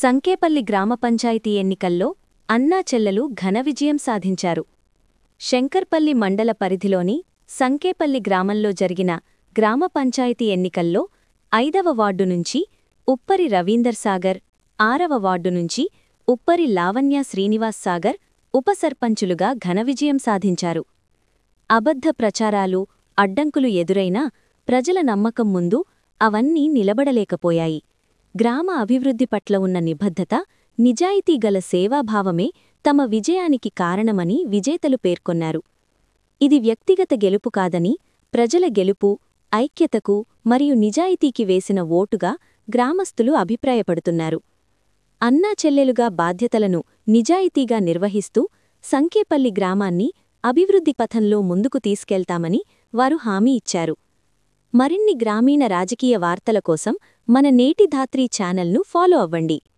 సంకేపల్లి గ్రామ పంచాయతీ ఎన్నికల్లో అన్నా చెల్లెలు ఘన విజయం సాధించారు శంకర్పల్లి మండల పరిధిలోని సంకేపల్లి గ్రామంలో జరిగిన గ్రామ పంచాయతీ ఎన్నికల్లో ఐదవ వార్డు నుంచి ఉప్పరి రవీందర్ సాగర్ ఆరవ వార్డు నుంచి ఉప్పరి లావణ్య శ్రీనివాస్ సాగర్ ఉప సర్పంచులుగా ఘన విజయం సాధించారు అబద్ధ ప్రచారాలు అడ్డంకులు ఎదురైనా ప్రజల నమ్మకం ముందు అవన్నీ నిలబడలేకపోయాయి గ్రామ అభివృద్ధి పట్ల ఉన్న నిబద్ధత నిజాయితీ గల సేవాభావమే తమ విజయానికి కారణమని విజేతలు పేర్కొన్నారు ఇది వ్యక్తిగత గెలుపు కాదని ప్రజల గెలుపు ఐక్యతకు మరియు నిజాయితీకి వేసిన ఓటుగా గ్రామస్తులు అభిప్రాయపడుతున్నారు అన్నా చెల్లెలుగా బాధ్యతలను నిజాయితీగా నిర్వహిస్తూ సంకేపల్లి గ్రామాన్ని అభివృద్ధి పథంలో ముందుకు తీసుకెళ్తామని వారు హామీ ఇచ్చారు మరిన్ని గ్రామీణ రాజకీయ వార్తల కోసం మన నేటి ధాత్రి ఛానల్ను ఫాలో అవ్వండి